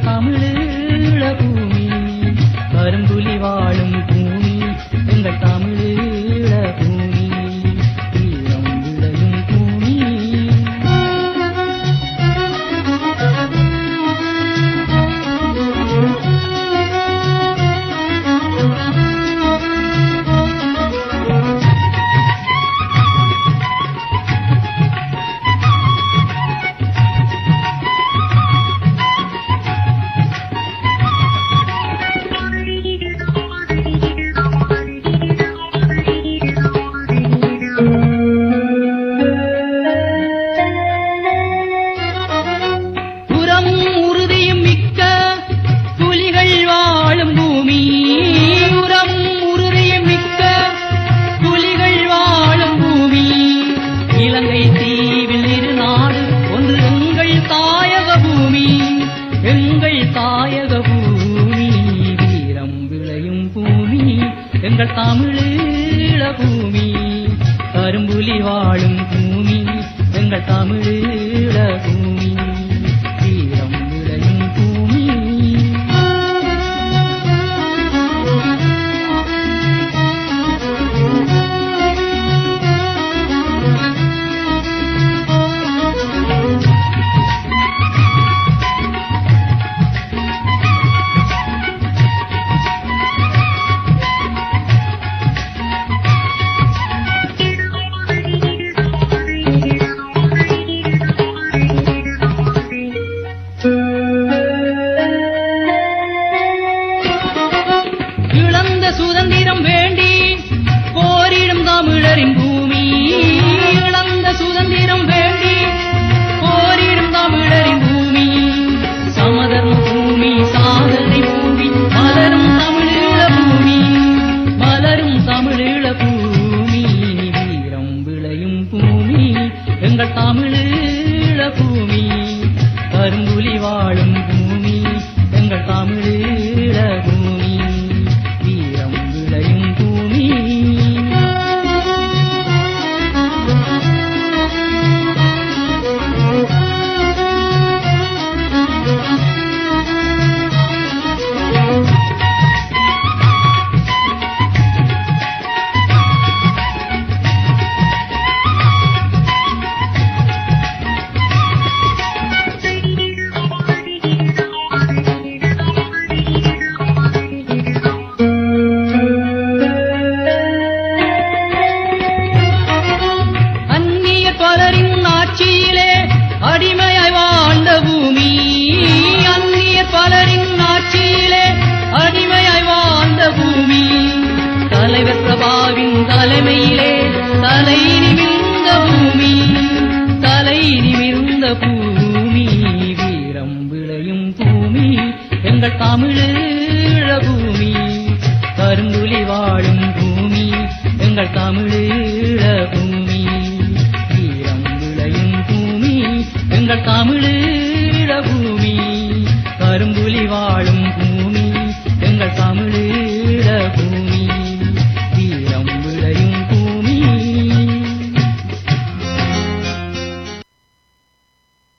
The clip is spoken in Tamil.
எங்கள் தமிழீழ பூமி கரும்புலி வாழும் பூமி எங்கள் தமிழீழ பூமி வீரம் விளையும் பூமி உரமும் உறுதியும் மிக்க புலிகள் வாழும் பூமி உரமும் உறுதியும் மிக்க புலிகள் வாழும் பூமி இலங்கை தீவில் இரு நாடு ஒன்று எங்கள் தாயக பூமி எங்கள் தாயக பூமி வீரம் விளையும் பூமி எங்கள் தமிழீழ பூமி கரும்புலி வாழும் பூமி எங்கள் தமிழீழ பூமி வீரம் விளையும் பூமி இழந்த சுதந்திரம் வேண்டி போரிடும் தமிழரின் பூமி இழந்த சுதந்திரம் வேண்டி போரிடும் தமிழரின் பூமி சமதர்ம பூமி சாதனை பூமி மலரும் தமிழீழ பூமி மலரும் தமிழீழ பூமி வீரம் விளையும் பூமி எங்கள் தமிழீழ பூமி கரும்புலி வாழும் பூமி எங்கள் தமிழீழ பூமி வீரம் விளையும் பூமி அந்நிய பலரின் ஆட்சியிலே அடிமையாய் வாழ்ந்த பூமி அந்நிய பலரின் ஆட்சியிலே அடிமையாய் வாழ்ந்த பூமி தலைவர் பிரபாவின் தலைமையிலே தலை நிமிர்ந்த பூமி தலை நிமிர்ந்த பூமி வீரம் விளையும் பூமி எங்கள் தமிழீழ பூமி கரும்புலி வாழும் பூமி எங்கள் தமிழீழ பூமி வீரம் விளையும் பூமி எங்கள் தமிழீழ